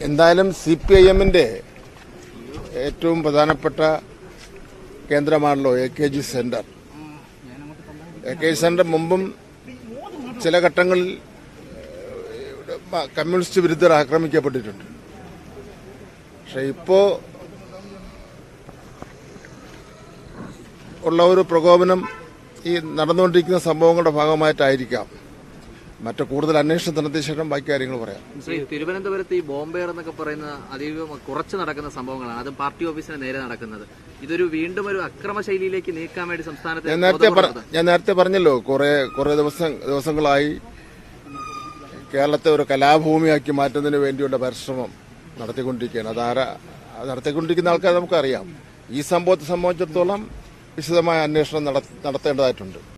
എന്തായാലും C P I എമ്മിന്റെ ഏറ്റവും പ്രധാനപ്പെട്ട കേന്ദ്രമാണല്ലോ A K G centre A K G centre മുമ്പും ചില ഘട്ടങ്ങളിൽ ഏഹ്, കമ്മ്യൂണിസ്റ്റ് വിരുദ്ധർ ആക്രമിക്കപ്പെട്ടിട്ടുണ്ട് പക്ഷെ ഇപ്പോ ഉള്ള ഒരു പ്രകോപനം ഈ നടന്നുകൊണ്ടിരിക്കുന്ന സംഭവങ്ങളുടെ ഭാഗമായിട്ടായിരിക്കാം മറ്റു കൂടുതൽ അന്വേഷണം നടത്തിയ ശേഷം ബാക്കി കാര്യങ്ങൾ പറയാം ശ്രീ തിരുവനന്തപുരത്ത് ഈ ബോംബെയർ എന്നൊക്കെ പറയുന്ന അതീവ കുറച്ച് നടക്കുന്ന സംഭവങ്ങളാണ് അതും പാർട്ടി ഓഫീസിന് നേരെ നടക്കുന്നത് ഇതൊരു വീണ്ടും ഒരു അക്രമ ശൈലിയിലേക്ക് നീക്കാൻ വേണ്ടി സംസ്ഥാനത്തെ ഞാൻ നേരത്തെ പറ- ബോധപൂർവ്വം ഞാൻ നേരത്തെ പറഞ്ഞല്ലോ കുറെ കുറെ ദിവസം ദിവസങ്ങളായി കേരളത്തെ ഒരു കലാഭൂമിയാക്കി മാറ്റുന്നതിന് വേണ്ടിയുള്ള പരിശ്രമം നടത്തിക്കൊണ്ടിരിക്കുകയാണ് അതാരാ അത് നടത്തിക്കൊണ്ടിരിക്കുന്ന ആൾക്കാർ നമുക്കറിയാം ഈ സംഭവത്തെ സംബന്ധിച്ചിടത്തോളം വിശദമായ അന്വേഷണം നട- നടത്തേണ്ടതായിട്ടുണ്ട്